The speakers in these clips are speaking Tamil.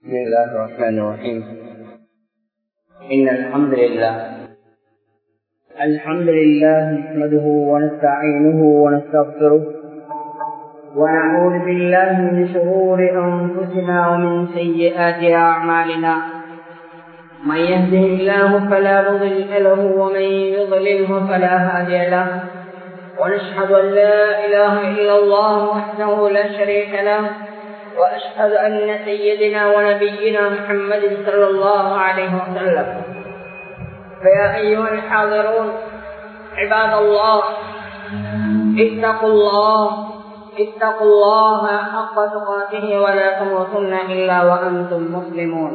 بسم الله الرحمن الرحيم إن الحمد لله الحمد لله نحمده ونستعينه ونستغفره ونعوذ بالله من شرور أنفسنا ومن سيئات أعمالنا من يهده الله فلا مضل له ومن يضلله فلا هادي له ونشهد أن لا إله إلا الله وحده لا شريك له وأشهد أن سيدنا ونبينا محمد صلى الله عليه وسلم فيا أيها الحاضرون عباد الله اتقوا الله اتقوا الله حق تقاته ولا تموتن إلا وأنتم مسلمون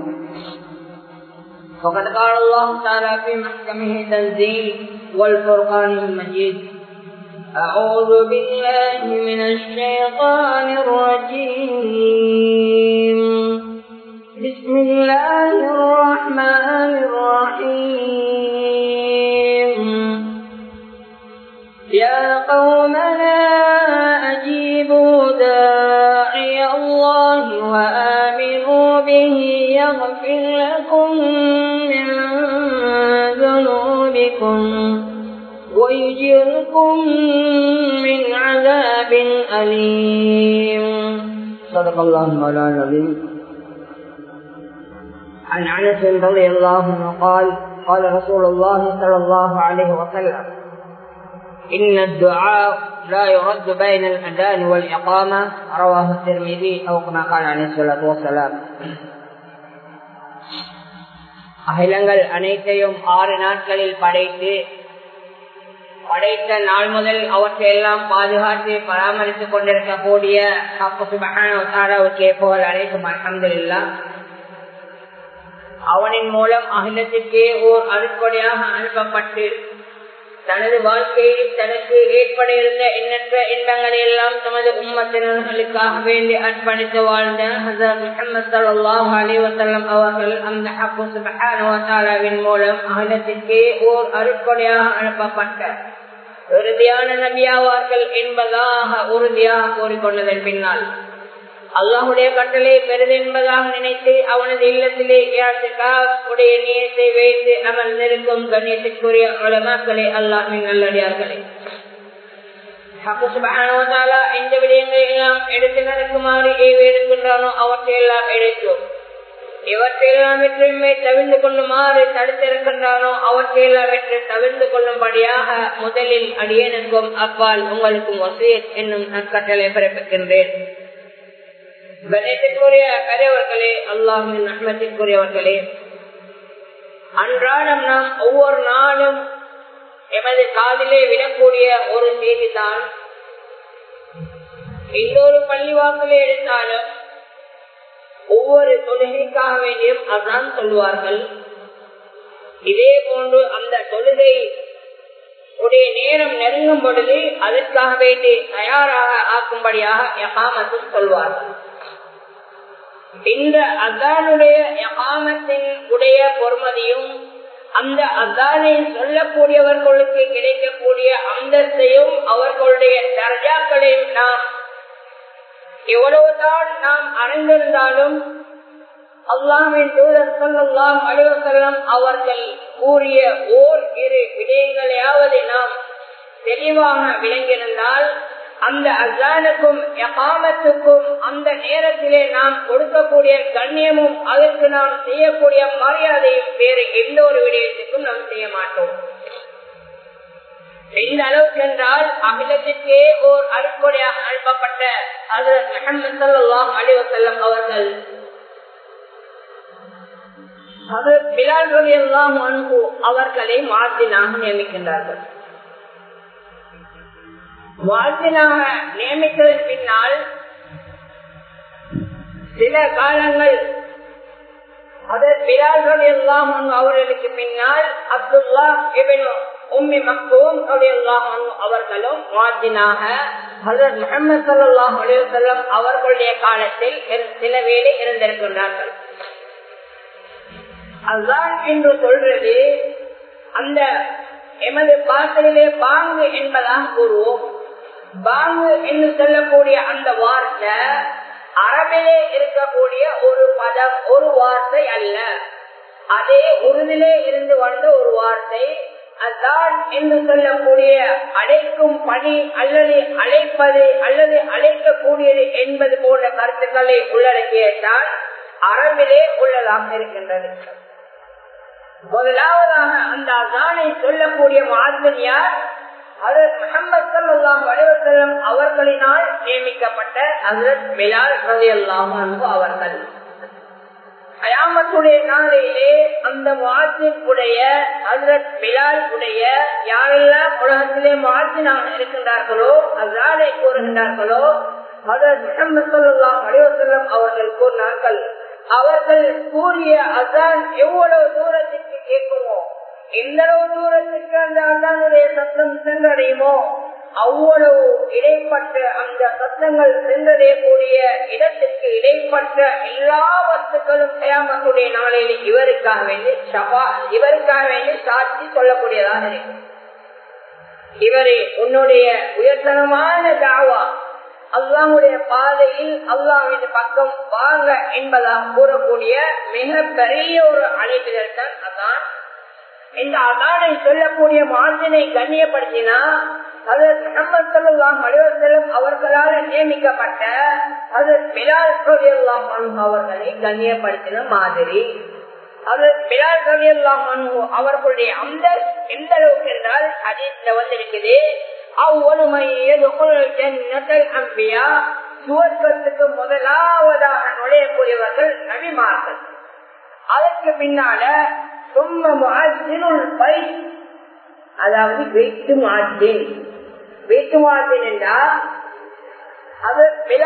فقد قال الله تعالى في محكمه تنزيل والفرقان المجيد أعوذ بالله من الشيطان الرجيم بسم الله الرحمن الرحيم يا قومنا أجيبوا داعي الله وآمنوا به يغفر لكم من ذنوبكم ويجركم من عذاب أليم صدق الله مولانا العظيم عن عنس رضي الله عنه قال قال رسول الله صلى الله عليه وسلم إن الدعاء لا يرد بين الأذان والإقامة رواه الترمذي أو كما قال عليه الصلاة والسلام அகிலங்கள் அனைத்தையும் ஆறு நாட்களில் படைத்து படைத்த நாள் முதல் அவற்றை எல்லாம் பாதுகாத்து பராமரித்துக் கொண்டிருக்கக்கூடிய புகழ் அனைத்தும் அலமதுல்லா அவனின் மூலம் அகிலத்திற்கே ஓர் அருட்கொடையாக அனுப்பப்பட்டு தனது வாழ்க்கையில் தனக்கு ஏற்பட இருந்த எண்ணற்ற இன்பங்களை எல்லாம் தமது உம்மத்தினர்களுக்காக வேண்டி அர்ப்பணித்து வாழ்ந்த முகமது அலிவசல்லம் அவர்கள் அந்த ஹப்புவின் மூலம் அகிலத்திற்கே ஓர் அருட்கொடையாக அனுப்பப்பட்ட உறுதியான நபியாவார்கள் என்பதாக உறுதியாக கூறிக்கொண்டதன் பின்னால் அல்லாஹுடைய கட்டளை பெரிது என்பதாக நினைத்து அவனது இல்லத்திலே உடைய நீயத்தை வைத்து அமர்ந்திருக்கும் கண்ணியத்திற்குரிய உலமாக்களே அல்லாஹின் நல்லடியார்களே எந்த விடயங்களை எல்லாம் எடுத்து நடக்குமாறு ஏவிருக்கின்றானோ அவற்றை எல்லாம் எடுத்தோம் இவற்றையெல்லாம் வெற்றியுமே தவிர்ந்து கொள்ளுமாறு தடுத்திருக்கின்றானோ அவற்றையெல்லாம் வெற்றி தவிர்ந்து கொள்ளும்படியாக முதலில் அடியனுக்கும் அப்பால் உங்களுக்கும் வசியத் என்னும் நற்கட்டளை பிறப்பிக்கின்றேன் கணேசத்துக்குரிய பெரியவர்களே அல்லாஹின் நன்மத்திற்குரியவர்களே அன்றாடம் நாம் ஒவ்வொரு நாளும் எமது காதிலே விடக்கூடிய ஒரு செய்திதான் எந்த ஒரு பள்ளிவாக்கிலே எடுத்தாலும் ஒவ்வொரு தொழுகைக்காக வேண்டியும் அதான் சொல்வார்கள் இதே போன்று அந்த தொழுகை உடைய நேரம் நெருங்கும் பொழுது அதற்காக வேண்டி தயாராக ஆக்கும்படியாக எகாமத்தும் சொல்வார்கள் இந்த அதானுடைய எகாமத்தின் உடைய பொறுமதியும் அந்த அதானை சொல்லக்கூடியவர்களுக்கு கிடைக்கக்கூடிய அந்தஸ்தையும் அவர்களுடைய தர்ஜாக்களையும் நாம் எவ்வளவுதான் நாம் அறிந்திருந்தாலும் அல்லாமின் தூதர் சொல்லலாம் அலுவலம் அவர்கள் கூறிய ஓர் இரு விடயங்களையாவது நாம் தெளிவாக விளங்கியிருந்தால் அந்த அசானுக்கும் எகாமத்துக்கும் அந்த நேரத்திலே நாம் கொடுக்கக்கூடிய கண்ணியமும் அதற்கு நாம் செய்யக்கூடிய மரியாதையும் வேறு எந்த ஒரு விடயத்துக்கும் நாம் செய்ய மாட்டோம் எந்த அளவுக்கு என்றால் அகிலத்திற்கே ஓர் அருட்கொடையாக அனுப்பப்பட்ட முகமது அலிவசல்லம் அவர்கள் அவர்களை மாதினாக நியமிக்கின்றார்கள் வாழ்த்தினாக நியமித்ததன் பின்னால் சில காலங்கள் அதன் பிலால்கள் எல்லாம் அவர்களுக்கு பின்னால் அப்துல்லா உம்மி மக்தூம் அவர்களும் மாதினாக ஹசரத் முகமது சல்லாஹ் அலிவசல்லம் அவர்களுடைய காலத்தில் சில வேலை இருந்திருக்கின்றார்கள் அதுதான் என்று சொல்றது அந்த எமது பாசையிலே பாங்கு என்பதாக கூறுவோம் பாங்கு என்று சொல்லக்கூடிய அந்த வார்த்தை அரபிலே இருக்கக்கூடிய ஒரு பதம் ஒரு வார்த்தை அல்ல அதே உறுதிலே இருந்து வந்த ஒரு வார்த்தை அதான் என்று சொல்லக்கூடிய அழைக்கும் பணி அல்லது அழைப்பது அல்லது அழைக்கக்கூடியது என்பது போன்ற கருத்துக்களை உள்ளடக்கியதான் அரபிலே உள்ளதாக இருக்கின்றது முதலாவதாக அந்த அசானை சொல்லக்கூடிய மாதன் யார் அதற்கு முகமது சல்லாஹ் வடிவசல்லம் அவர்களினால் நியமிக்கப்பட்ட அதரத் பிலால் ரவி அல்லாஹு அவர்கள் அயாமத்துடைய நாளையிலே அந்த மாத்தின் உடைய அதரத் பிலால் உடைய யாரெல்லாம் உலகத்திலே மாத்தினாக இருக்கின்றார்களோ அசாலை கூறுகின்றார்களோ அதரத் முகமது சல்லாஹ் வடிவசல்லம் அவர்கள் கூறினார்கள் அவர்கள் கூறிய அசான் எவ்வளவு தூரத்திற்கு கேட்குமோ எந்த அளவு தூரத்துக்கு அந்த அசானுடைய சத்தம் சென்றடையுமோ அவ்வளவு இடைப்பட்ட அந்த சத்தங்கள் சென்றடையக்கூடிய இடத்திற்கு இடைப்பட்ட எல்லா வஸ்துக்களும் கயாமத்துடைய நாளில் இவருக்காக வேண்டி சபா இவருக்காக வேண்டி சாட்சி சொல்லக்கூடியதாக இருக்கும் இவரே உன்னுடைய உயர்தனமான தாவா அல்லாவுடைய பாதையில் அல்லாவின் பக்கம் வாங்க என்பதாக கூறக்கூடிய மிக பெரிய ஒரு அழைப்புதல் தான் அதான் இந்த அதானை சொல்லக்கூடிய மாசினை கண்ணியப்படுத்தினா அது முகமது சல்லாஹ் அலுவலம் அவர்களால் நியமிக்கப்பட்ட அது பிலால் சோதியல்லாம் அவர்களை கண்ணியப்படுத்தின மாதிரி அது பிலால் சோதியல்லாம் அவர்களுடைய அந்த எந்த அளவுக்கு என்றால் அதில் வந்திருக்குது சுவர்க்கத்துக்கு முதலாவதாக நுழையக்கூடியவர்கள் நபிமார்கள் அதற்கு பின்னால பை அதாவது வீட்டு மாற்றின் வீட்டு மாற்றின் என்றால் அது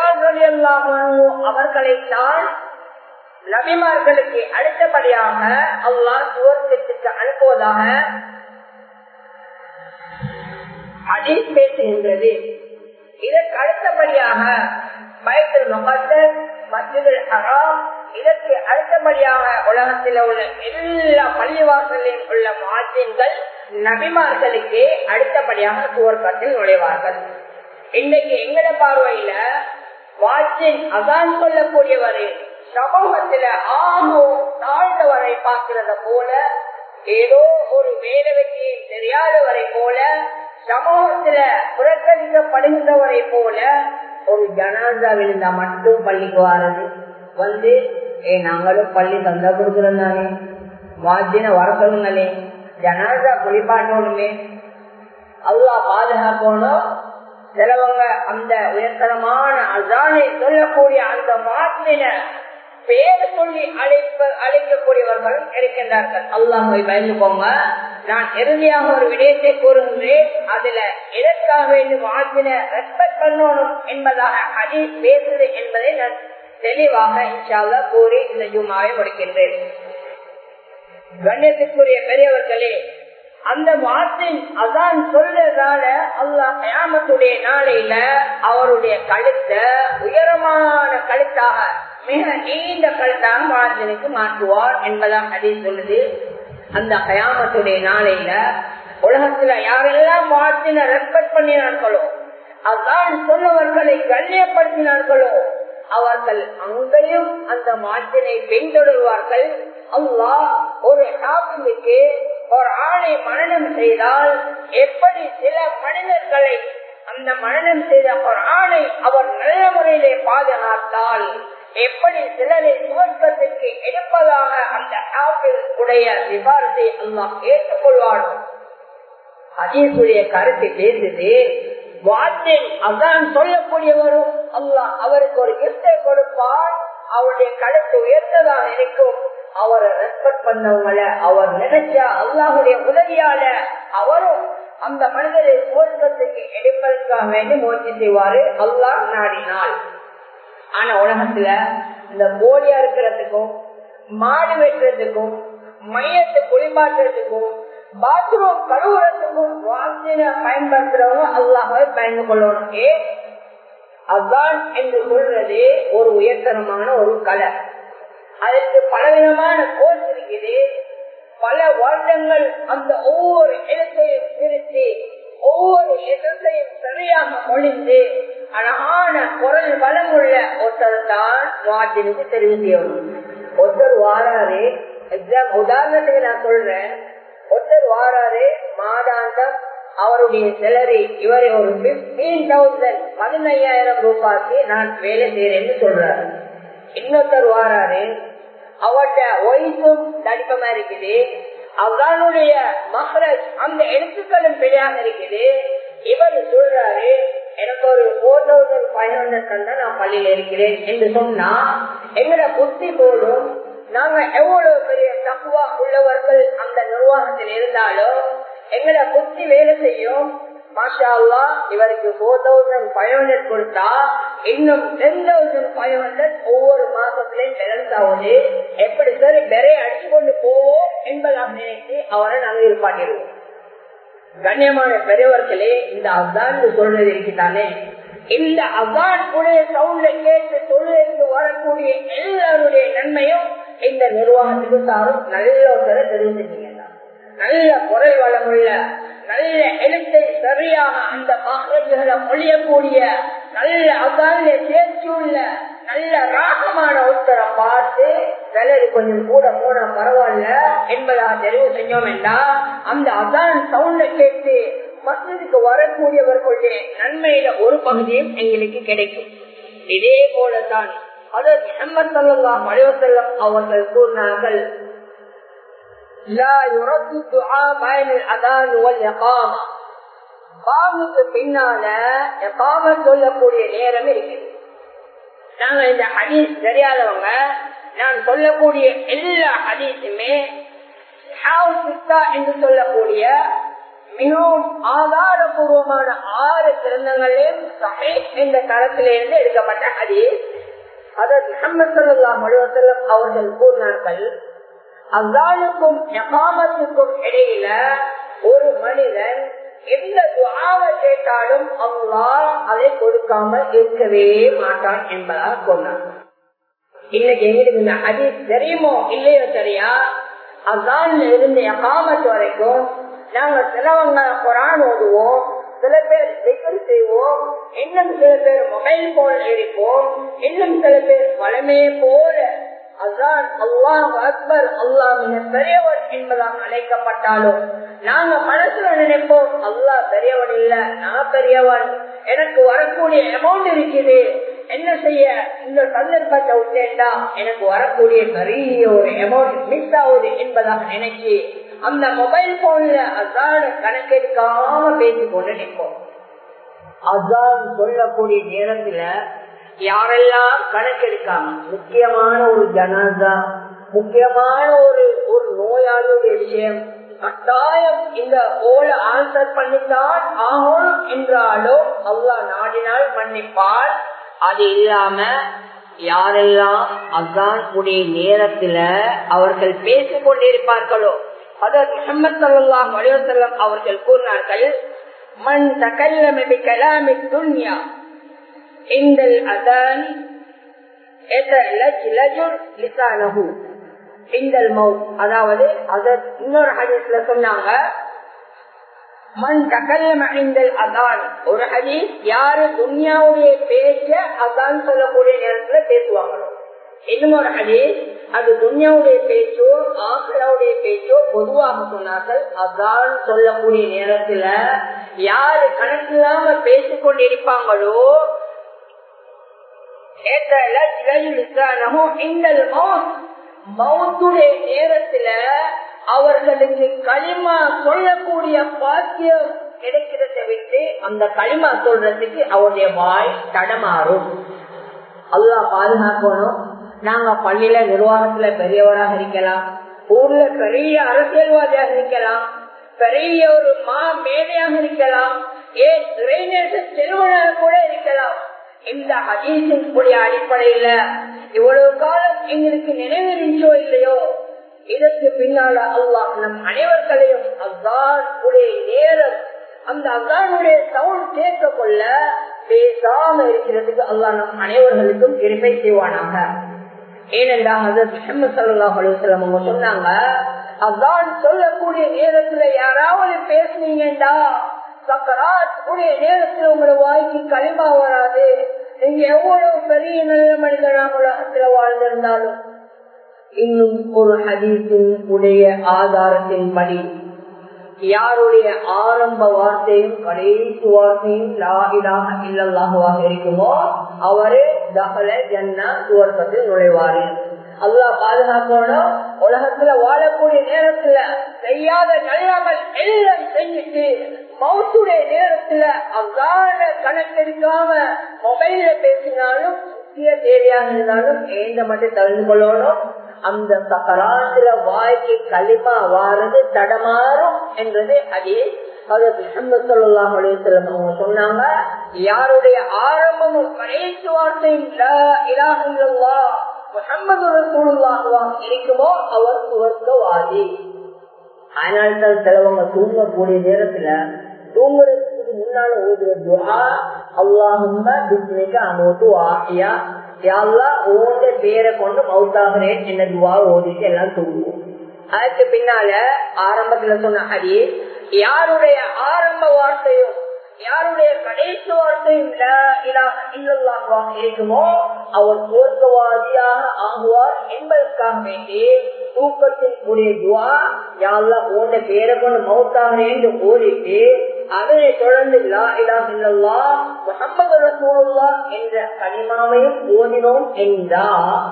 அவர்களைத்தான் நபிமார்களுக்கு அடுத்தபடியாக அல்லாஹ் சுவர்க்கத்துக்கு அனுப்புவதாக ஹதீஸ் பேசுகின்றது இதற்கு அடுத்தபடியாக பயத்தில் முகத்தர் மசிதில் ஹராம் இதற்கு அடுத்தபடியாக உலகத்தில் உள்ள எல்லா பள்ளிவாசலில் உள்ள மாற்றங்கள் நபிமார்களுக்கு அடுத்தபடியாக சுவர்க்கத்தில் நுழைவார்கள் இன்னைக்கு எங்கட பார்வையில வாட்சின் அதான் சொல்லக்கூடியவரு சமூகத்துல ஆகும் தாழ்ந்தவரை பார்க்கிறத போல ஏதோ ஒரு வேலை வெற்றியை தெரியாதவரை போல சமூகத்துல புறக்கணிக்கப்படுகின்றவரை போல ஒரு ஜனாதா விழுந்தா மட்டும் பள்ளிக்கு வாரது வந்து ஏ நாங்களும் பள்ளி தந்தா கொடுக்குறோம் தானே வாத்தின வர சொல்லுங்களே ஜனாதா குளிப்பாட்டணுமே அல்லா பாதுகாக்கணும் சிலவங்க அந்த உயர்தரமான அசானை சொல்லக்கூடிய அந்த மாற்றின பேர் சொல்லி அழைப்ப அழைக்கக்கூடியவர்களும் இருக்கின்றார்கள் அல்லாஹை பயந்துக்கோங்க நான் இறுதியாக ஒரு விடயத்தை கூறுகின்றேன் அதுல எதற்காக வேண்டும் ஆற்றின ரெஸ்பெக்ட் பண்ணணும் என்பதாக அடி பேசுது என்பதை நான் தெளிவாக இன்ஷால்லா கூறி இந்த ஜுமாவை முடிக்கின்றேன் கண்ணியத்துக்குரிய பெரியவர்களே அந்த மாற்றின் அதான் சொல்றதால அல்லாஹ் கயாமத்துடைய நாளையில அவருடைய கழுத்தை உயரமான கழுத்தாக மிக நீண்ட கழுத்தாக மாற்றினுக்கு மாற்றுவார் என்பதான் அடி சொல்லுது அந்த கயாமத்துடைய நாளையில உலகத்துல யாரெல்லாம் மாற்றின ரெஸ்பெக்ட் பண்ணினார்களோ அதான் சொன்னவர்களை கண்ணியப்படுத்தினார்களோ அவர்கள் அங்கேயும் அந்த மாற்றினை பின்தொடர்வார்கள் அல்லாஹ் ஒரு ஷாப்பிலுக்கு ஒரு ஆணை மரணம் செய்தால் எப்படி சில மனிதர்களை அந்த மரணம் செய்த ஒரு ஆணை அவர் நல்ல முறையிலே பாதுகாத்தால் எப்படி சிலரை சுவர்க்கத்திற்கு எடுப்பதாக அந்த ஷாப்பில் உடைய விவாதத்தை அல்லாஹ் ஏற்றுக்கொள்வார் அதீசுடைய கருத்தை பேசுது வாத்தின் அதான் சொல்லக்கூடியவரும் அல்லாஹ் அவருக்கு ஒரு கிஃப்டை கொடுப்பார் அவருடைய கழுத்து உயர்ந்ததாக இருக்கும் அவரை ரெஸ்பெக்ட் பண்ணவங்கள அவர் நினைச்சா அல்லாஹுடைய உதவியால அவரும் அந்த மனிதரை சுவர்க்கத்துக்கு எடுப்பதற்காக வேண்டி முயற்சி செய்வாரு அல்லாஹ் நாடினால் ஆனா உலகத்துல இந்த போலியா இருக்கிறதுக்கும் மாடு வெட்டுறதுக்கும் மையத்தை குளிப்பாட்டுறதுக்கும் பாத்ரூம் கழுவுறதுக்கும் வாசின பயன்படுத்துறவங்க அல்லாஹை பயந்து கொள்ளணும் ஏ அதான் என்று சொல்றது ஒரு உயர்தரமான ஒரு கலை அதற்கு பலவிதமான கோர்ஸ் இருக்குது பல வருடங்கள் அந்த ஒவ்வொரு இடத்தையும் திருத்தி ஒவ்வொரு இடத்தையும் சரியாக மொழிந்து அழகான குரல் வளம் உள்ள ஒருத்தர் தான் வாத்தினுக்கு தெரிவு செய்யணும் ஒருத்தர் வாராரு எக்ஸாம் உதாரணத்துக்கு நான் சொல்றேன் ஒருத்தர் வாராரு மாதாந்தம் அவருடைய செலரி இவரை ஒரு பிப்டீன் தௌசண்ட் பதினையாயிரம் ரூபாய்க்கு நான் வேலை செய்யறேன்னு சொல்றாரு இன்னொருத்தர் வாராரு அவர்கிட்ட ஒய்ஃபும் தடிப்பமா இருக்குது அவர்களுடைய மகரஜ் அந்த எழுத்துக்களும் பிழையாக இருக்குது இவர் சொல்றாரு எனக்கு ஒரு போர் தௌசண்ட் ஃபைவ் ஹண்ட்ரட் தந்தா நான் பள்ளியில இருக்கிறேன் என்று சொன்னா எங்கட புத்தி போடும் நாங்க எவ்வளவு பெரிய தக்குவா உள்ளவர்கள் அந்த நிர்வாகத்தில் இருந்தாலும் எங்கட புத்தி வேலை செய்யும் மாஷா அல்லா இவருக்கு போர் தௌசண்ட் ஃபைவ் ஹண்ட்ரட் கொடுத்தா இன்னும் டென் தௌசண்ட் ஃபைவ் ஹண்ட்ரட் ஒவ்வொரு மாசத்திலையும் பேலன்ஸ் ஆகுது எப்படி சரி பெறைய அடிச்சு கொண்டு போவோம் என்பதாக நினைத்து அவரை நாங்கள் இருப்பாட்டிடுவோம் கண்ணியமான பெரியவர்களே இந்த அசான் சொல்றது இருக்குதானே இந்த அசான் உடைய சவுண்ட கேட்டு தொழிலுக்கு வரக்கூடிய எல்லாருடைய நன்மையும் இந்த நிர்வாகத்துக்கு தாரும் நல்ல ஒருத்தரை தெரிவிச்சிருக்கீங்க நல்ல குரல் வளமுள்ள நல்ல எழுத்தை சரியாக அந்த மகள்களை மொழியக்கூடிய நல்ல அசால தேர்ச்சி உள்ள நல்ல ராகமான ஒருத்தரை பார்த்து சிலர் கொஞ்சம் கூட போனா பரவாயில்ல என்பதாக தெரிவு செஞ்சோம் என்றா அந்த அசான் சவுண்ட கேட்டு மசூதிக்கு வரக்கூடியவர்களுடைய நன்மையில ஒரு பகுதியும் எங்களுக்கு கிடைக்கும் இதே போலதான் அதற்கு முகமது சல்லாஹ் அலைவசல்லம் அவர்கள் கூறினார்கள் பின்னால சொல்லக்கூடிய நேரம் இருக்குது நாங்க இந்த ஹதீஸ் தெரியாதவங்க நான் சொல்லக்கூடிய எல்லா ஹதீஸுமே என்று சொல்லக்கூடிய மிகவும் ஆதாரபூர்வமான ஆறு கிரந்தங்களிலும் சஹே என்ற தரத்திலிருந்து எடுக்கப்பட்ட ஹதீஸ் அதற்கு முகமது சல்லாஹ் அலுவலம் அவர்கள் கூறினார்கள் அல்லானுக்கும் எகாமத்துக்கும் இடையில ஒரு மனிதன் எந்த துவாவை கேட்டாலும் அல்லா அதை கொடுக்காம இருக்கவே மாட்டான் என்பதாக சொன்னார் இன்னைக்கு எங்களுக்கு இந்த ஹதீஸ் தெரியுமோ இல்லையோ சரியா அசான்ல இருந்து எகாமத்து வரைக்கும் நாங்க சிலவங்க குரான் ஓதுவோம் சில பேர் திகர் செய்வோம் இன்னும் சில பேர் மொபைல் போன் இருப்போம் இன்னும் சில பேர் வளமே போல அதான் அல்லாஹ் அக்பர் அல்லாஹ் மிக பெரியவர் என்பதாக அழைக்கப்பட்டாலும் நாங்க மனசுல நினைப்போம் அல்லாஹ் பெரியவன் இல்ல நான் பெரியவன் எனக்கு வரக்கூடிய அமௌண்ட் இருக்குது என்ன செய்ய இந்த சந்தர்ப்பத்தை விட்டேன்டா எனக்கு வரக்கூடிய பெரிய ஒரு அமௌண்ட் மிஸ் ஆகுது என்பதாக நினைச்சு அந்த மொபைல் போன்ல அசான கணக்கெடுக்காம பேசிக் கொண்டு நிற்போம் அசான் சொல்லக்கூடிய நேரத்துல யாரெல்லாம் கணக்கெடுக்காம முக்கியமான ஒரு ஜனாதா முக்கியமான ஒரு ஒரு நோயாளியுடைய விஷயம் கட்டாயம் இந்த ஓல ஆன்சர் பண்ணித்தான் ஆகணும் என்றாலும் அல்லா நாடினால் மன்னிப்பால் அது இல்லாம யாரெல்லாம் அசான் உடைய நேரத்துல அவர்கள் பேசிக் கொண்டிருப்பார்களோ அதற்கு முகமது சல்லாஹ் அலிவசல்லம் அவர்கள் கூறினார்கள் மண் தகல்லம பிகலாமி துன்யா இந்த அதான் அதாவது இன்னொரு ஹதீஸ்ல சொன்னாங்க மண் தகல்லம இந்தல் அதான் ஒரு ஹதீஸ் யாரு துன்யாவுடைய பேச்ச அதான் சொல்லக்கூடிய நேரத்துல பேசுவாங்களோ இன்னொரு ஹதீஸ் அது துன்யாவுடைய பேச்சோ ஆசிராவுடைய பேச்சோ பொதுவாக சொன்னார்கள் அதான் சொல்லக்கூடிய நேரத்துல யாரு கணக்கில்லாம பேசிக் கொண்டிருப்பாங்களோ மௌத்துடைய நேரத்துல அவர்களுக்கு களிமா சொல்லக்கூடிய பாக்கியம் கிடைக்கிறத விட்டு அந்த களிமா சொல்றதுக்கு அவருடைய வாய் தடமாறும் அல்லா பாதுகாக்கணும் நாங்க பள்ளியில நிர்வாகத்துல பெரியவராக இருக்கலாம் ஊர்ல பெரிய அரசியல்வாதியாக இருக்கலாம் பெரிய ஒரு மா மேதையாக இருக்கலாம் ஏன் இளைஞர் செல்வனாக கூட இருக்கலாம் இந்த ஹதீசின் கூடிய அடிப்படையில இவ்வளவு காலம் எங்களுக்கு நினைவிருந்தோ இல்லையோ இதற்கு பின்னால அல்லாஹ் நம் அனைவர்களையும் அசான் உடைய நேரம் அந்த அசானுடைய சவுண்ட் கேட்க கொள்ள பேசாம இருக்கிறதுக்கு அல்லாஹ் நம் அனைவர்களுக்கும் கிருப்பை செய்வானாக ஏனென்றால் அவங்க சொன்னாங்க அதான் சொல்லக்கூடிய நேரத்துல யாராவது பேசுனீங்கடா சக்கராத் உடைய நேரத்துல உங்களோட வாய்க்கு களிமா வராது நீங்க எவ்வளவு பெரிய நல்ல மனிதனாக உலகத்துல வாழ்ந்திருந்தாலும் இன்னும் ஒரு ஹதீஸின் உடைய ஆதாரத்தின்படி யாருடைய ஆரம்ப வார்த்தையும் கடைசி வார்த்தையும் லாகிலாக இல்லல்லாகவாக இருக்குமோ அவரு தகல ஜன்னா சுவர்க்கத்தில் நுழைவாரு அல்லா பாதுகாக்கணும் உலகத்துல வாழக்கூடிய நேரத்துல செய்யாத நல்லமல் எல்லாம் செஞ்சுட்டு மவுத்துடைய நேரத்துல அவ்வான கணக்கெடுக்காம மொபைல்ல பேசினாலும் முக்கிய தேவையாக இருந்தாலும் ஏந்த மட்டும் தவிர்த்து கொள்ளணும் அந்த சக்கராத்துல வாய்க்கு களிமா வாரது தடமாறும் என்றது அதே சொன்னாங்க யாருடைய ஆரம்பமும் கடைசி வார்த்தையும் முகமது ரசூலுல்லாஹுவாக இருக்குமோ அவர் சுவர்க்கவாதி அதனால்தான் சிலவங்க தூங்கக்கூடிய நேரத்துல தூங்குறதுக்கு முன்னால ஓதுற துவா அல்லாஹும்ம பிஸ்மிக அமோத்து ஆகியா யாழ்லா ஓந்த பேரை கொண்டு மவுத்தாகிறேன் என்ன துவா ஓதிட்டு எல்லாம் தூங்குவோம் அதுக்கு பின்னால ஆரம்பத்துல சொன்ன ஹரி யாருடைய ஆரம்ப வார்த்தையும் யாருடைய கடைசி வார்த்தையும் இருக்குமோ அவர் சுவர்க்கவாதியாக ஆகுவார் என்பதற்காக வேண்டி தூக்கத்தின் உடைய துவா யாழ்லா ஓந்த பேரை கொண்டு மவுத்தாகிறேன் என்று ஓடிட்டு அதனை தொடர்ந்து முகமது ரசூல்லா என்ற கனிமாவையும் ஓதினோம் என்றா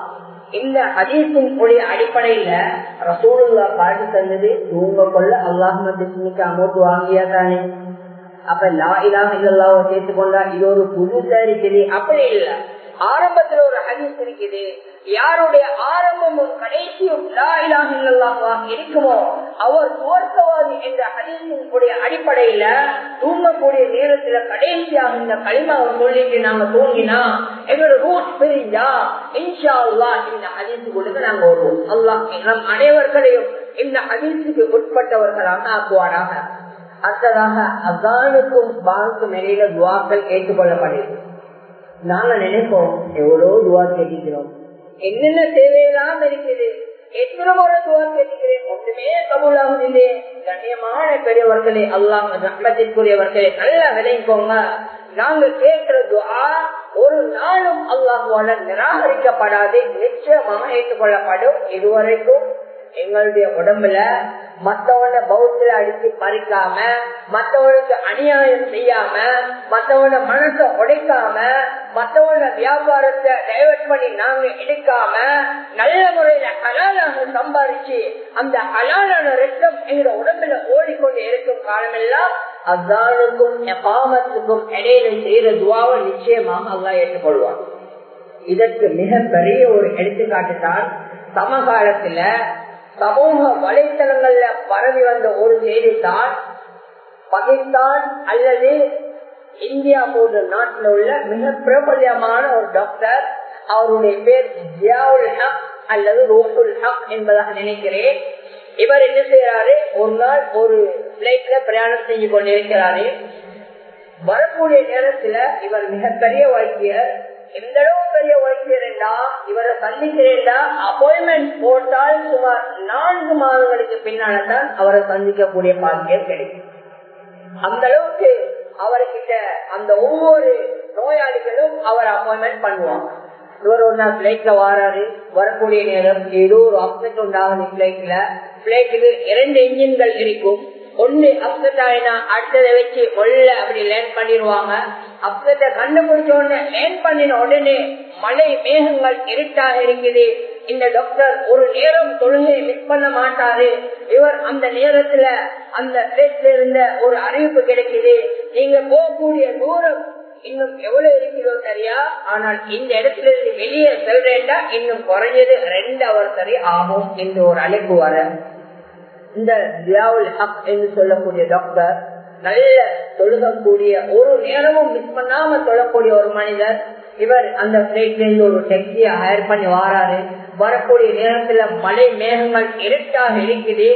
இந்த ஹதீஸின் உடைய அடிப்படையில ரசூலுல்லா பாட்டு தந்தது தூங்க கொள்ள அல்லாஹ் அமௌண்ட் வாங்கியா தானே அப்ப லா இலாக இல்லல்லாவ சேர்த்து கொண்டா இது ஒரு புதுசா இருக்குது அப்படி இல்ல ஆரம்பத்துல ஒரு ஹதீஸ் இருக்குது யாருடைய ஆரம்பமும் கடைசியும் லா இலாக இல்லல்லாவா இருக்குமோ அவர் சுவர்க்கவாதி என்ற ஹதீஸின் உடைய அடிப்படையில தூங்கக்கூடிய நேரத்துல கடைசியாக இந்த களிமாவை சொல்லிட்டு நாங்க தூங்கினா எங்களோட ரூட் பிரிஞ்சா இன்ஷா அல்லா இந்த ஹதீஸு கொடுக்க நாங்க வருவோம் அல்லாஹ் நம் அனைவர்களையும் இந்த ஹதீஸுக்கு உட்பட்டவர்களாக ஆக்குவாராக அடுத்ததாக அகானுக்கும் பானுக்கும் இடையில துவாக்கள் ஏற்றுக்கொள்ளப்படுது நாங்க நினைப்போம் எவ்வளவு துவா கேட்டுக்கிறோம் என்னென்ன தேவையெல்லாம் இருக்குது எத்தனை முறை துவா கேட்டுக்கிறேன் ஒன்றுமே கபூலாகும் இல்லையே கண்ணியமான பெரியவர்களே அல்லாம ரஹ்மத்திற்குரியவர்களே நல்லா விளைவிக்கோங்க நாங்க கேட்கிற துவா ஒரு நாளும் அல்லாஹுவால நிராகரிக்கப்படாது நிச்சயமாக ஏற்றுக்கொள்ளப்படும் இதுவரைக்கும் எங்களுடைய உடம்புல மத்தவன பௌத்தில அடிச்சு பறிக்காம மத்தவனுக்கு அநியாயம் செய்யாம மத்தவன மனசை உடைக்காம மத்தவன வியாபாரத்தை டைவர்ட் பண்ணி நாங்க எடுக்காம நல்ல முறையில ஹலாலாக சம்பாதிச்சு அந்த ஹலாலான ரத்தம் எங்க உடம்புல ஓடிக்கொண்டு இருக்கும் காலமெல்லாம் அதானுக்கும் பாவத்துக்கும் இடையில செய்யற துவாவை நிச்சயமாக அல்லா ஏற்றுக்கொள்வான் இதற்கு மிக பெரிய ஒரு எடுத்துக்காட்டு தான் சமகாலத்துல சமூக வலைத்தளங்கள்ல பரவி வந்த ஒரு செய்தித்தான் பாகிஸ்தான் அல்லது இந்தியா போன்ற நாட்டில் உள்ள மிக பிரபல்யமான ஒரு டாக்டர் அவருடைய பேர் ஜியாவுல் ஹக் அல்லது ரோஹுல் ஹக் என்பதாக நினைக்கிறேன் இவர் என்ன செய்யறாரு ஒரு நாள் ஒரு பிளைட்ல பிரயாணம் செஞ்சு கொண்டிருக்கிறாரு வரக்கூடிய நேரத்துல இவர் மிகப்பெரிய வைத்தியர் எந்த அளவு பெரிய வைத்தியர் என்றா இவரை சந்திக்கிறேன்டா அப்பாயின்மெண்ட் போட்டால் சுமார் நான்கு மாதங்களுக்கு பின்னால்தான் அவரை சந்திக்கக்கூடிய பாக்கியம் கிடைக்கும் அந்த அளவுக்கு அவர்கிட்ட அந்த ஒவ்வொரு நோயாளிகளும் அவர் அப்பாயின்மெண்ட் பண்ணுவாங்க இவர் ஒரு நாள் பிளைட்ல வாராரு வரக்கூடிய நேரம் ஏதோ ஒரு அப்செட் உண்டாகுது பிளைட்ல பிளைட்டுக்கு இரண்டு இன்ஜின்கள் இருக்கும் ஒண்ணு அப்செட் ஆயினா அடுத்ததை வச்சு ஒல்ல அப்படி லேண்ட் பண்ணிடுவாங்க அப்செட்டை கண்டுபிடிச்ச உடனே லேண்ட் பண்ணின உடனே மழை மேகங்கள் இருட்டாக இருக்குது இந்த டாக்டர் ஒரு நேரம் தொழுகை மிஸ் பண்ண மாட்டாரு இவர் அந்த நேரத்துல அந்த பிளேஸ்ல இருந்த ஒரு அறிவிப்பு கிடைக்குது நீங்க போகக்கூடிய தூரம் இன்னும் எவ்வளவு இருக்கிறதோ சரியா ஆனால் இந்த இடத்துல இருந்து வெளியே செல்றேன்டா இன்னும் குறைஞ்சது ரெண்டு அவர் சரி ஆகும் என்று ஒரு அழைப்பு வர இந்த ஜியாவுல் ஹக் என்று சொல்லக்கூடிய டாக்டர் நல்ல தொழுகக்கூடிய ஒரு நேரமும் மிஸ் பண்ணாம தொழக்கூடிய ஒரு மனிதர் இவர் அந்த பிளைட்ல இருந்து ஒரு டெக்ஸியை ஹயர் பண்ணி வாராரு வரக்கூடிய நேரத்துல மழை மேகங்கள் இருட்டாக இருக்குது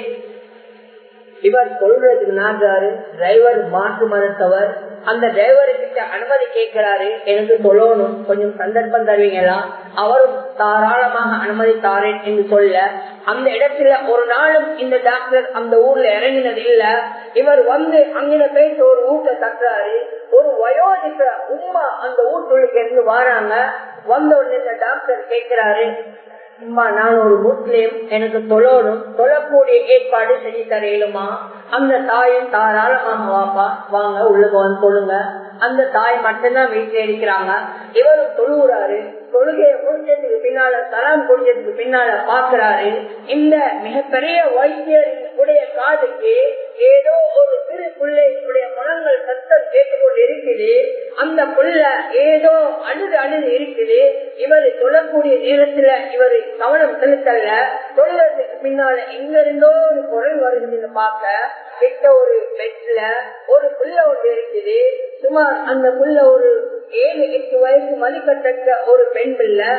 இவர் சொல்றதுக்கு நான்காரு டிரைவர் மாற்று மறுத்தவர் அந்த டிரைவரு கிட்ட அனுமதி கேட்கிறாரு எனக்கு சொல்லணும் கொஞ்சம் சந்தர்ப்பம் தருவீங்களா அவரும் தாராளமாக அனுமதி தாரேன் என்று சொல்ல அந்த இடத்துல ஒரு நாளும் இந்த டாக்டர் அந்த ஊர்ல இறங்கினது இல்ல இவர் வந்து அங்கின பேச ஒரு ஊட்ட தட்டுறாரு ஒரு வயோதிக உமா அந்த ஊட்டுக்கு இருந்து வராங்க வந்த உடனே இந்த டாக்டர் கேட்கிறாரு அம்மா நான் ஒரு முஸ்லீம் எனக்கு தொழணும் தொழக்கூடிய ஏற்பாடு செஞ்சு தரையிலுமா அந்த தாயும் தாராளமாக வாப்பா வாங்க உள்ளுக்கு வந்து தொழுங்க அந்த தாய் மட்டும்தான் வீட்டுல இருக்கிறாங்க இவரும் தொழுகிறாரு தொழுகையை முடிஞ்சதுக்கு பின்னால தலாம் முடிஞ்சதுக்கு பின்னால பாக்குறாரு இந்த மிகப்பெரிய வைத்தியர் உடைய காதுக்கு ஏதோ ஒரு சிறு பிள்ளைகளுடைய குணங்கள் சத்தம் கேட்டுக்கொண்டு இருக்குது அந்த புள்ள ஏதோ அழுது அழுது இருக்குது இவர் சொல்லக்கூடிய நேரத்துல இவர் கவனம் செலுத்தல சொல்றதுக்கு பின்னால எங்க இருந்தோ ஒரு குரல் வருதுன்னு பார்க்க கிட்ட ஒரு பெட்ல ஒரு புள்ள ஒன்று இருக்குது சுமார் அந்த புள்ள ஒரு ஏழு எட்டு வயசு மதிக்கத்தக்க ஒரு பெண் பிள்ளை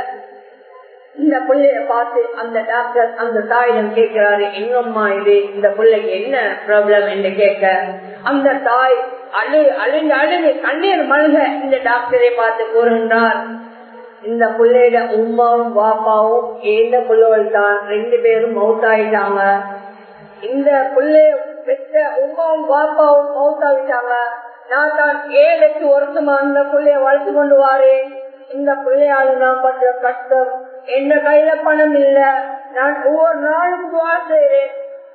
இந்த பிள்ளைய பார்த்து அந்த டாக்டர் அந்த தாயிடம் கேட்கிறாரு எங்கம்மா இது இந்த பிள்ளைக்கு என்ன ப்ராப்ளம் என்று கேட்க அந்த தாய் அழு அழுந்து அழுது கண்ணீர் மல்க இந்த டாக்டரை பார்த்து கூறுகின்றார் இந்த பிள்ளையோட உமாவும் பாப்பாவும் ஏந்த பிள்ளைகள் தான் ரெண்டு பேரும் மவுத் ஆயிட்டாங்க இந்த பிள்ளைய பெற்ற உமாவும் பாப்பாவும் மவுத் ஆகிட்டாங்க நான் தான் ஏழு எட்டு வருஷமா அந்த பிள்ளைய வளர்த்து கொண்டு வாரேன் இந்த பிள்ளையால நான் பண்ற கஷ்டம் என்ன கையில பணம் இல்ல நான் ஒவ்வொரு நாளும் துவா செய்றேன்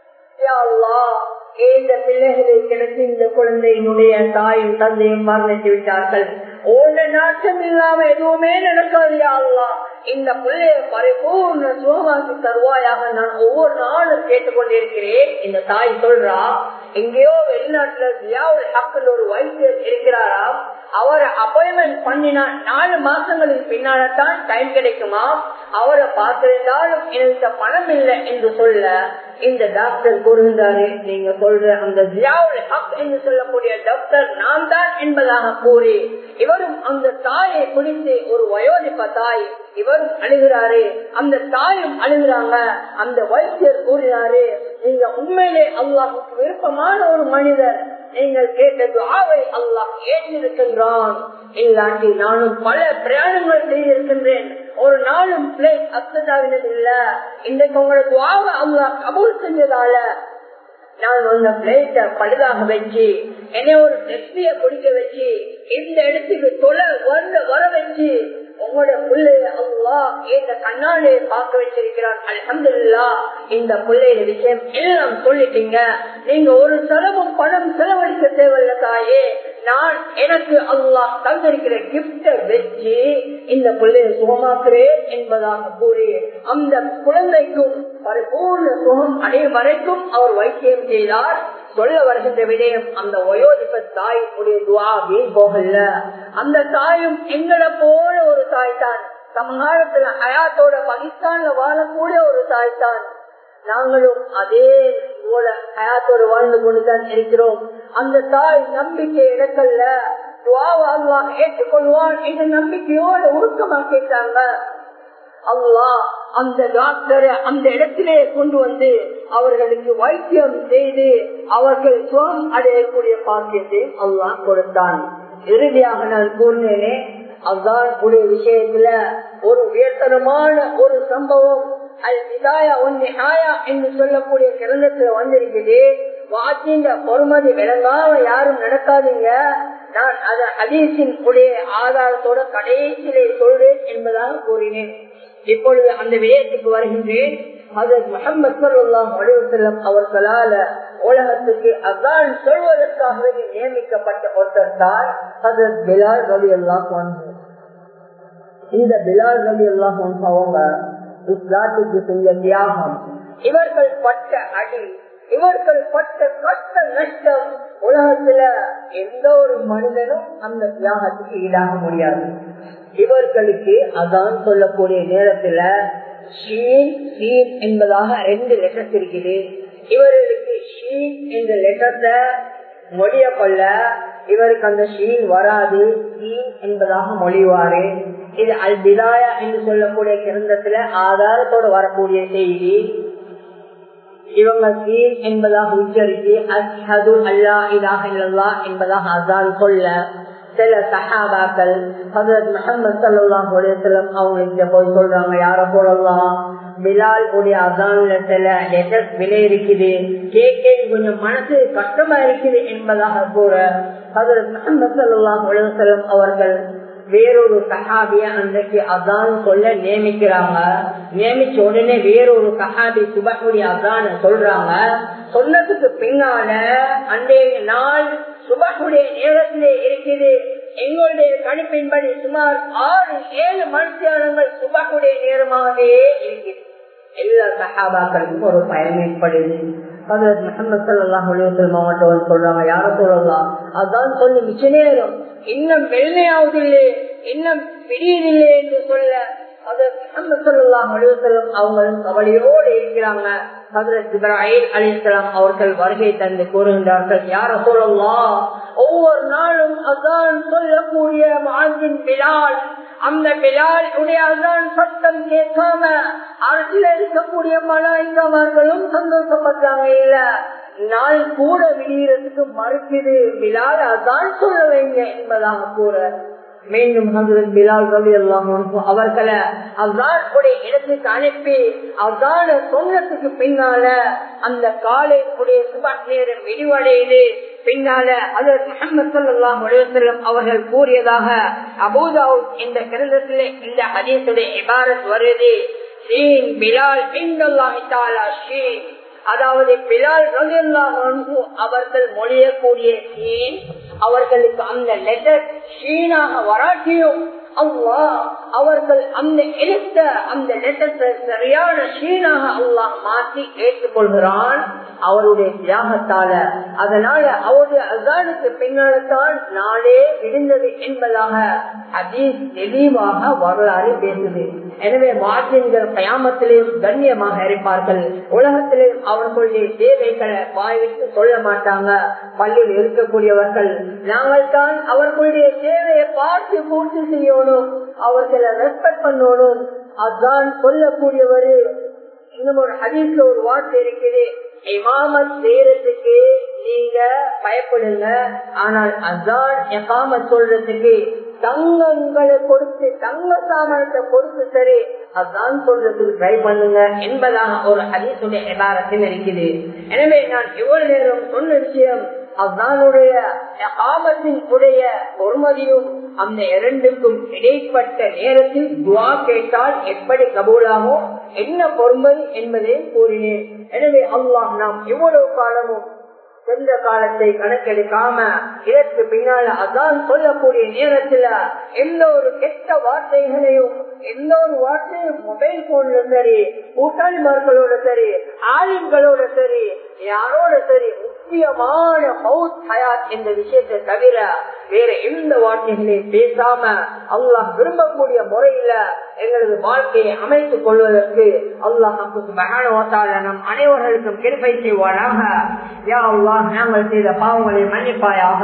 யா அல்லாஹ், இந்த பிள்ளைகளை கிடைத்து இந்த குழந்தையினுடைய தாயும் தந்தையும் மரணித்து விட்டார்கள் ஓட நாட்டம் இல்லாம எதுவுமே நடக்காது யா அல்லாஹ். இந்த பிள்ளைய பரிபூர்ண சுகமாக்கி தருவாயாக நான் ஒவ்வொரு நாளும் கேட்டுக்கொண்டிருக்கிறேன் இந்த தாய் சொல்றா எங்கேயோ வெளிநாட்டுல ஜியாவுல் ஹக்குன்னு ஒரு வைத்தியர் இருக்கிறாராம் அவரை அப்பாயின்மெண்ட் பண்ணினா நாலு மாசங்களுக்கு பின்னால்தான் டைம் கிடைக்குமா அவரை பார்த்திருந்தாலும் எனக்கு பணம் இல்லை என்று சொல்ல இந்த டாக்டர் கூறுகின்றாரு நீங்க சொல்ற அந்த ஜியாவுல் ஹக் என்று சொல்லக்கூடிய டாக்டர் நான் தான் என்பதாக கூறி இவரும் அந்த தாயை பிடித்து ஒரு வயோதிப்ப தாய் இவரும் அழுகிறாரு அந்த தாயும் அழுகிறாங்க அந்த வைத்தியர் கூறினாரு நீங்க உண்மையிலே அல்லாஹுக்கு விருப்பமான ஒரு மனிதர் நீங்கள் கேட்ட துவாவை அல்லாஹ் ஏற்றிருக்கின்றான் இல்லாட்டி நானும் பல பிரயாணங்கள் செய்திருக்கின்றேன் ஒரு நாளும் பிளேட் அப்செட் இல்ல இன்றைக்கு உங்களோட துவாவை அல்லாஹ் கபூல் செஞ்சதால நான் அந்த பிளேட்டை பழுதாக வச்சு என்னை ஒரு டெஸ்டிய குடிக்க வச்சு இந்த இடத்துக்கு தொலை வந்து வர வச்சு உங்களோட பிள்ளைய அல்லா இந்த கண்ணாலே பார்க்க வச்சிருக்கிறான் அல்ஹம்துல்லா இந்த பிள்ளைய விஷயம் எல்லாம் சொல்லிட்டீங்க நீங்க ஒரு செலவும் பணம் செலவழிக்க தேவையில்ல தாயே நான் எனக்கு அல்லாஹ் தந்திருக்கிற கிப்ட வச்சு இந்த பிள்ளையை சுகமாக்குறேன் என்பதாக கூறி அந்த குழந்தைக்கும் பரிபூர்ண சுகம் அடையும் வரைக்கும் அவர் வைத்தியம் செய்தார் சொல்ல வருகின்ற விடயம் அந்த வயோதிப தாய் உடைய துவா வீண் போகல அந்த தாயும் எங்களை போல ஒரு தாய் தான் சமகாலத்துல ஹயாத்தோட பாகிஸ்தான்ல வாழக்கூடிய ஒரு தாய் தான் நாங்களும் அதே போல ஹயாத்தோடு வாழ்ந்து கொண்டுதான் இருக்கிறோம் அந்த தாய் நம்பிக்கை இடக்கல்ல துவாவெல்லாம் ஏற்றுக்கொள்வான் என்ற நம்பிக்கையோட உருக்கமா கேட்டாங்க அல்லாஹ் அந்த டாக்டரை அந்த இடத்திலே கொண்டு வந்து அவர்களுக்கு வைத்தியம் செய்து அவர்கள் சுகம் அடையக்கூடிய பாக்கியத்தை அல்லாஹ் கொடுத்தான் இறுதியாக நான் கூறினேனே அதான் உடைய விஷயத்துல ஒரு உயர்த்தனமான ஒரு சம்பவம் அல் விதாயா ஒன்னிஹாயா என்று சொல்லக்கூடிய கிரந்தத்துல வந்திருக்குது வாத்தின்ற பொறுமதி விளங்காம யாரும் நடக்காதீங்க நான் அத ஹதீஸின் உடைய ஆதாரத்தோட கடைசியிலே சொல்றேன் என்பதாக கூறினேன் இப்பொழுது அந்த விடயத்துக்கு வருகின்றேன் அதற்கு முகமது சல்லாஹ் அலுவலம் அவர்களால உலகத்துக்கு அதான் சொல்வதற்காகவே நியமிக்கப்பட்ட ஒருத்தர் தான் அதற்கு பிலால் ரவி எல்லாம் இந்த பிலால் ரவி எல்லாம் அவங்க இஸ்லாத்துக்கு செஞ்ச தியாகம் இவர்கள் பட்ட அடி இவர்கள் பட்ட கஷ்ட நஷ்டம் உலகத்துல எந்த ஒரு மனிதனும் அந்த தியாகத்துக்கு ஈடாக முடியாது இவர்களுக்கு அதான் சொல்லக்கூடிய நேரத்துல ஷீன் சீன் என்பதாக ரெண்டு லெட்டர்ஸ் இருக்குது இவர்களுக்கு ஷீன் என்ற லெட்டர்ஸ மொழிய கொள்ள இவருக்கு அந்த ஷீன் வராது சீன் என்பதாக மொழிவாரு இது அல் பிதாயா என்று சொல்லக்கூடிய கிரந்தத்துல ஆதாரத்தோடு வரக்கூடிய செய்தி இவங்க சீன் என்பதாக உச்சரித்து அஷ்ஹது அல்லா இலாஹ இல்லல்லாஹ் என்பதாக அதான் சொல்ல சில சஹாபாக்கள் ஹசரத் முகமது சல்லாஹ் அலுவலம் அவங்க போய் சொல்றாங்க யார சொல்லலாம் பிலால் உடைய அசான்ல சில லெட்டர்ஸ் விலை இருக்குது கேட்க கொஞ்சம் மனசு கஷ்டமா இருக்குது என்பதாக கூற ஹசரத் முகமது சல்லாஹ் அலுவலம் அவர்கள் வேறொரு சஹாபிய அன்றைக்கு அதான் சொல்ல நியமிக்கிறாங்க நியமிச்ச உடனே வேறொரு சஹாபி சுபகுடைய அதான் சொல்றாங்க சொன்னதுக்கு பின்னால அன்றைய நாள் சுபகுடைய நேரத்திலே இருக்குது எங்களுடைய கணிப்பின்படி சுமார் ஆறு ஏழு மனுஷியானங்கள் சுபகுடைய நேரமாகவே இருக்குது எல்லா சஹாபாக்களுக்கும் ஒரு பயம் ஏற்படுது மாவட்டம் சொல்றாங்க யார சொல்லலாம் அதான் சொல்லி மிச்ச நேரம் இன்னும் வெள்ளையாவது இல்லை இன்னும் பிரியுதில்லை என்று சொல்ல அவங்களும் கவலையோடு இருக்கிறாங்க அவர்கள் வருகை தந்து கூறுகின்றார்கள் யார சொல்லலாம் ஒவ்வொரு நாளும் அதான் சொல்லக்கூடிய வாழ்வின் பிலால் அந்த பிலால் உடைய அதான் சத்தம் கேட்காம அரசியல் இருக்கக்கூடிய மலாய்க்கவர்களும் சந்தோஷப்படுறாங்க இல்ல நாள் கூட விடியறதுக்கு மறுக்குது பிலால் அதான் சொல்ல வேண்டும் என்பதாக கூற மீண்டும் பிலால் ரவி எல்லாம் அவர்களை அவ்வாறுடைய இடத்துக்கு அனுப்பி அவ்வாறு சொன்னதுக்கு பின்னால அந்த காலை உடைய சுபாஷ் நேரம் விரிவடையுது பின்னால அதற்கு முகமது அவர்கள் கூறியதாக அபூதாவுத் இந்த கிரந்தத்திலே இந்த ஹதீசுடைய இபாரத் வருது ஷீன் பிலால் ஷீன் அதாவது பிலால் அவர்கள் மொழியக்கூடிய சீன் அவர்களுக்கு அந்த லெட்டர் ஷீனாக வராட்டியும் அல்லா அவர்கள் அந்த எழுத்த அந்த லெட்டத்தை சரியான ஷீனாக அல்லாஹ் மாற்றி ஏற்றுக்கொள்கிறான் அவருடைய தியாகத்தால அதனால அவருடைய அசானுக்கு பின்னால்தான் நாளே விழுந்தது என்பதாக அதீஸ் தெளிவாக வரலாறு பேசுது எனவே மாற்றின்கள் கயாமத்திலேயும் கண்ணியமாக இருப்பார்கள் உலகத்திலேயும் அவர்களுடைய தேவைகளை வாய்விட்டு சொல்ல மாட்டாங்க பள்ளியில் இருக்கக்கூடியவர்கள் நாங்கள் தான் அவர்களுடைய தேவையை பார்த்து பூர்த்தி செய்யணும் அவர்களை ரெஸ்பெக்ட் பண்ணணும் அதான் சொல்லக்கூடியவரு இன்னும் ஒரு ஹதீஸ்ல ஒரு வார்த்தை இருக்குது இமாமத் செய்யறதுக்கு நீங்க பயப்படுங்க ஆனால் அதான் எகாம சொல்றதுக்கு தங்கங்களை கொடுத்து தங்க சாமானத்தை கொடுத்து சரி அதான் சொல்றதுக்கு ட்ரை பண்ணுங்க என்பதாக ஒரு ஹதீசுடைய எதாரத்தில் இருக்குது எனவே நான் எவ்வளவு நேரம் சொன்ன விஷயம் அவ்வானுடைய ஆபத்தின் உடைய பொறுமதியும் அந்த இரண்டுக்கும் இடைப்பட்ட நேரத்தில் துவா கேட்டால் எப்படி கபூலாமோ என்ன பொறுமதி என்பதை கூறினேன் எனவே அல்லாஹ் நாம் எவ்வளவு காலமும் சென்ற காலத்தை கணக்கெடுக்காம இதற்கு பின்னால அதான் சொல்லக்கூடிய நேரத்துல எந்த ஒரு கெட்ட வார்த்தைகளையும் எந்த ஒரு வார்த்தையும் மொபைல் போன்ல சரி கூட்டாளிமார்களோட சரி ஆளுங்களோட சரி யாரோட சரி முக்கியமான மவுத் ஹயாத் என்ற விஷயத்தை தவிர வேற எந்த வார்த்தைகளையும் பேசாம அல்லாஹ் விரும்பக்கூடிய முறையில எங்களது வாழ்க்கையை அமைத்துக் கொள்வதற்கு அல்லாஹ் மகானோசால நம் அனைவர்களுக்கும் கிருப்பை செய்வாராக யா அல்லாஹ் நாங்கள் செய்த பாவங்களை மன்னிப்பாயாக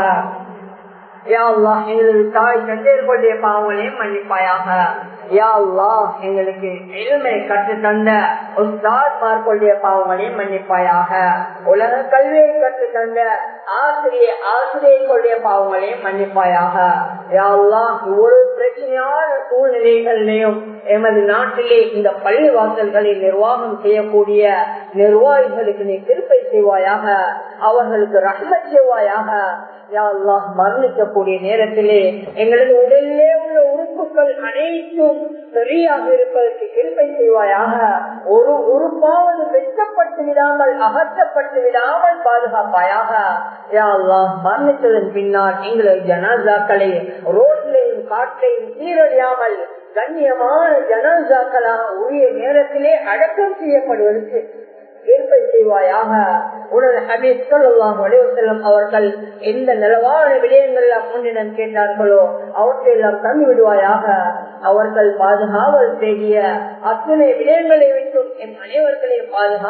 யா அல்லாஹ் எங்களது தாய் தந்தையர்களுடைய பாவங்களையும் மன்னிப்பாயாக யா அல்லாஹ் எங்களுக்கு எளிமை கற்று தந்த உஸ்தாத்மார்களுடைய பாவங்களையும் மன்னிப்பாயாக உலக கல்வியை கற்று தந்த ஆசிரிய ஆசிரியர்களுடைய பாவங்களையும் மன்னிப்பாயாக யா அல்லாஹ் ஒரு பிரச்சனையான சூழ்நிலைகளிலையும் எமது நாட்டிலே இந்த பள்ளி வாசல்களை நிர்வாகம் செய்யக்கூடிய நிர்வாகிகளுக்கு நீ திருப்பை செய்வாயாக அவர்களுக்கு ரஹ்மத் செய்வாயாக மரணிக்கக்கூடிய நேரத்திலே எங்களது உடலிலே உள்ள உறுப்புகள் அனைத்தும் சரியாக இருப்பதற்கு கிருப்பை செய்வாயாக ஒரு உறுப்பாவது வெட்டப்பட்டு விடாமல் அகற்றப்பட்டு விடாமல் பாதுகாப்பாயாக யா அல்லாஹ் மரணித்ததன் பின்னால் எங்களது ஜனாசாக்களை ரோட்லையும் காற்றையும் சீரழியாமல் கண்ணியமான ஜனாசாக்களாக உரிய நேரத்திலே அடக்கம் செய்யப்படுவதற்கு ஏற்பை செய்வாயாக உடல் ஹபீஸ் செல்லும் அவர்கள் எந்த நிலவான விடயங்கள்ல முன்னிடம் கேட்டார்களோ அவற்றை எல்லாம் தந்து விடுவாயாக அவர்கள் பாதுகாவல் செய்ய அத்தனை விடயங்களை விட்டும் என் அனைவர்களையும் பாதுகா